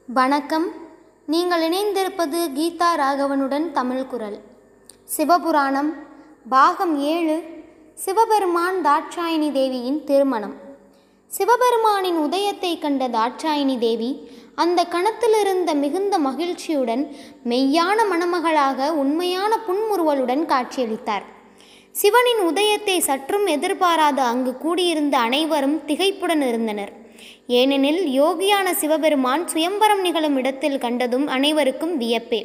வணக்கம் நீங்கள் இணைந்திருப்பது கீதா ராகவனுடன் தமிழ் குரல் சிவபுராணம் பாகம் ஏழு சிவபெருமான் தாட்சாயினி தேவியின் திருமணம் சிவபெருமானின் உதயத்தை கண்ட தாட்சாயினி தேவி அந்த கணத்திலிருந்த மிகுந்த மகிழ்ச்சியுடன் மெய்யான மணமகளாக உண்மையான புன்முறுவலுடன் காட்சியளித்தார் சிவனின் உதயத்தை சற்றும் எதிர்பாராத அங்கு கூடியிருந்த அனைவரும் திகைப்புடன் இருந்தனர் ஏனெனில் யோகியான சிவபெருமான் சுயம்பரம் நிகழும் இடத்தில் கண்டதும் அனைவருக்கும் வியப்பே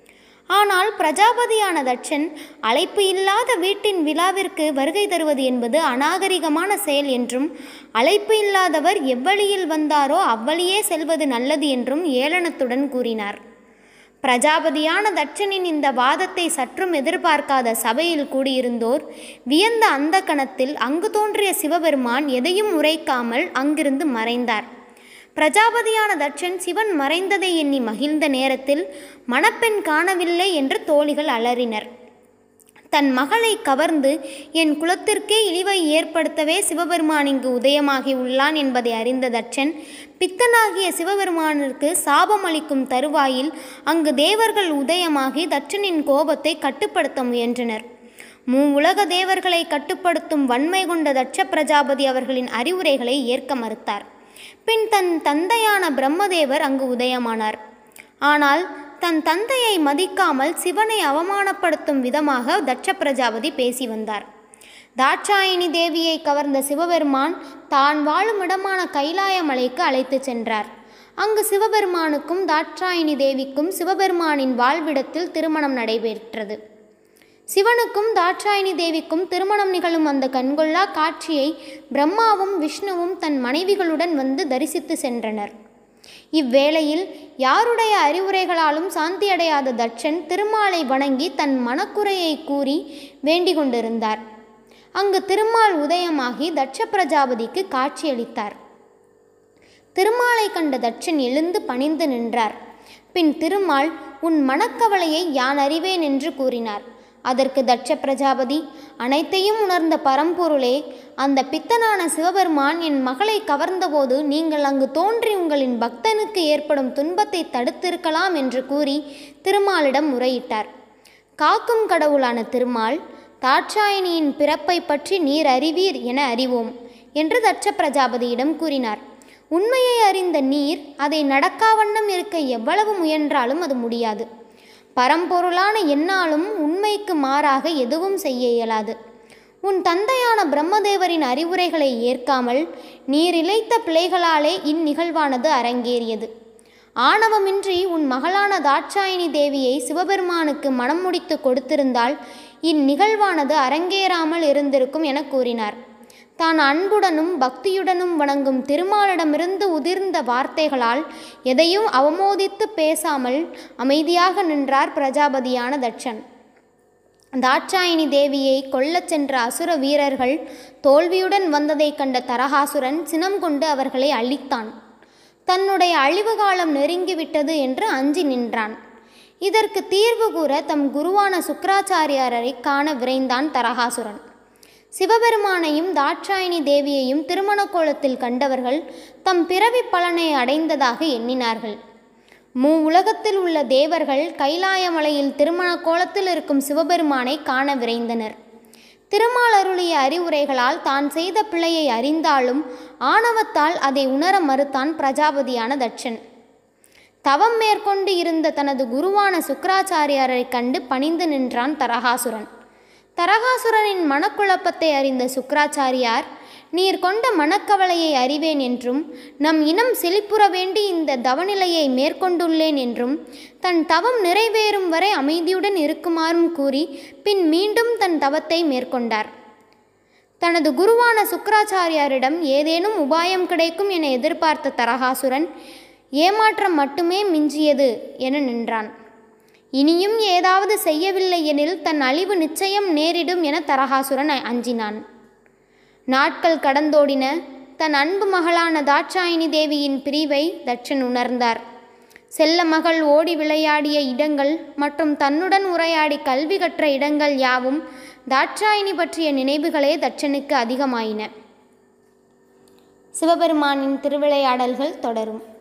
ஆனால் பிரஜாபதியான தட்சன் அழைப்பு இல்லாத வீட்டின் விழாவிற்கு வருகை தருவது என்பது அநாகரிகமான செயல் என்றும் அழைப்பு இல்லாதவர் எவ்வழியில் வந்தாரோ அவ்வழியே செல்வது நல்லது என்றும் ஏளனத்துடன் கூறினார் பிரஜாபதியான தட்சனின் இந்த வாதத்தை சற்றும் எதிர்பார்க்காத சபையில் கூடியிருந்தோர் வியந்த அந்த கணத்தில் அங்கு தோன்றிய சிவபெருமான் எதையும் உரைக்காமல் அங்கிருந்து மறைந்தார் பிரஜாபதியான தட்சன் சிவன் மறைந்ததை எண்ணி மகிழ்ந்த நேரத்தில் மணப்பெண் காணவில்லை என்று தோழிகள் அலறினர் தன் மகளை கவர்ந்து என் குலத்திற்கே இழிவை ஏற்படுத்தவே சிவபெருமான் இங்கு உதயமாகி உள்ளான் என்பதை அறிந்த தட்சன் பித்தனாகிய சிவபெருமானிற்கு சாபம் அளிக்கும் தருவாயில் அங்கு தேவர்கள் உதயமாகி தட்சனின் கோபத்தை கட்டுப்படுத்த முயன்றனர் மூ உலக தேவர்களை கட்டுப்படுத்தும் வன்மை கொண்ட தட்ச பிரஜாபதி அவர்களின் அறிவுரைகளை ஏற்க மறுத்தார் பின் தன் தந்தையான பிரம்மதேவர் அங்கு உதயமானார் ஆனால் தன் தந்தையை மதிக்காமல் சிவனை அவமானப்படுத்தும் விதமாக தட்ச பிரஜாபதி பேசி வந்தார் தாட்சாயினி தேவியை கவர்ந்த சிவபெருமான் தான் வாழும் இடமான கைலாய மலைக்கு அழைத்துச் சென்றார் அங்கு சிவபெருமானுக்கும் தாட்சாயினி தேவிக்கும் சிவபெருமானின் வாழ்விடத்தில் திருமணம் நடைபெற்றது சிவனுக்கும் தாட்சாயினி தேவிக்கும் திருமணம் நிகழும் அந்த கண்கொள்ளா காட்சியை பிரம்மாவும் விஷ்ணுவும் தன் மனைவிகளுடன் வந்து தரிசித்து சென்றனர் இவ்வேளையில் யாருடைய அறிவுரைகளாலும் சாந்தியடையாத தட்சன் திருமாலை வணங்கி தன் மனக்குறையை கூறி வேண்டிக் கொண்டிருந்தார் அங்கு திருமால் உதயமாகி தட்ச பிரஜாபதிக்கு காட்சியளித்தார் திருமாலை கண்ட தட்சன் எழுந்து பணிந்து நின்றார் பின் திருமால் உன் மனக்கவலையை யான் அறிவேன் என்று கூறினார் அதற்கு தட்ச பிரஜாபதி அனைத்தையும் உணர்ந்த பரம்பொருளே அந்த பித்தனான சிவபெருமான் என் மகளை கவர்ந்தபோது நீங்கள் அங்கு தோன்றி உங்களின் பக்தனுக்கு ஏற்படும் துன்பத்தை தடுத்திருக்கலாம் என்று கூறி திருமாலிடம் முறையிட்டார் காக்கும் கடவுளான திருமால் தாட்சாயணியின் பிறப்பை பற்றி நீர் அறிவீர் என அறிவோம் என்று தட்ச பிரஜாபதியிடம் கூறினார் உண்மையை அறிந்த நீர் அதை நடக்காவண்ணம் இருக்க எவ்வளவு முயன்றாலும் அது முடியாது பரம்பொருளான என்னாலும் உண்மைக்கு மாறாக எதுவும் செய்ய இயலாது உன் தந்தையான பிரம்மதேவரின் அறிவுரைகளை ஏற்காமல் நீர் இழைத்த பிழைகளாலே இந்நிகழ்வானது அரங்கேறியது ஆணவமின்றி உன் மகளான தாட்சாயினி தேவியை சிவபெருமானுக்கு மனம் முடித்து கொடுத்திருந்தால் இந்நிகழ்வானது அரங்கேறாமல் இருந்திருக்கும் என கூறினார் தான் அன்புடனும் பக்தியுடனும் வணங்கும் திருமாலிடமிருந்து உதிர்ந்த வார்த்தைகளால் எதையும் அவமோதித்து பேசாமல் அமைதியாக நின்றார் பிரஜாபதியான தட்சன் தாட்சாயினி தேவியை கொல்லச் சென்ற அசுர வீரர்கள் தோல்வியுடன் வந்ததை கண்ட தரகாசுரன் சினம் கொண்டு அவர்களை அழித்தான் தன்னுடைய அழிவு காலம் நெருங்கிவிட்டது என்று அஞ்சி நின்றான் இதற்கு தீர்வு கூற தம் குருவான சுக்கராச்சாரியாரை காண விரைந்தான் தரகாசுரன் சிவபெருமானையும் தாட்சாயினி தேவியையும் திருமண கோலத்தில் கண்டவர்கள் தம் பிறவி பலனை அடைந்ததாக எண்ணினார்கள் மூ உலகத்தில் உள்ள தேவர்கள் கைலாய மலையில் திருமண கோலத்தில் இருக்கும் சிவபெருமானை காண விரைந்தனர் திருமால் அருளிய அறிவுரைகளால் தான் செய்த பிழையை அறிந்தாலும் ஆணவத்தால் அதை உணர மறுத்தான் பிரஜாபதியான தட்சன் தவம் மேற்கொண்டு இருந்த தனது குருவான சுக்கராச்சாரியாரை கண்டு பணிந்து நின்றான் தரகாசுரன் தரகாசுரனின் மனக்குழப்பத்தை அறிந்த சுக்கராச்சாரியார் நீர் கொண்ட மனக்கவலையை அறிவேன் என்றும் நம் இனம் செழிப்புற வேண்டி இந்த தவநிலையை மேற்கொண்டுள்ளேன் என்றும் தன் தவம் நிறைவேறும் வரை அமைதியுடன் இருக்குமாறும் கூறி பின் மீண்டும் தன் தவத்தை மேற்கொண்டார் தனது குருவான சுக்கராச்சாரியாரிடம் ஏதேனும் உபாயம் கிடைக்கும் என எதிர்பார்த்த தரகாசுரன் ஏமாற்றம் மட்டுமே மிஞ்சியது என நின்றான் இனியும் ஏதாவது செய்யவில்லை எனில் தன் அழிவு நிச்சயம் நேரிடும் என தரகாசுரன் அஞ்சினான் நாட்கள் கடந்தோடின தன் அன்பு மகளான தாட்சாயினி தேவியின் பிரிவை தட்சன் உணர்ந்தார் செல்ல மகள் ஓடி விளையாடிய இடங்கள் மற்றும் தன்னுடன் உரையாடி கல்வி கற்ற இடங்கள் யாவும் தாட்சாயினி பற்றிய நினைவுகளே தட்சனுக்கு அதிகமாயின சிவபெருமானின் திருவிளையாடல்கள் தொடரும்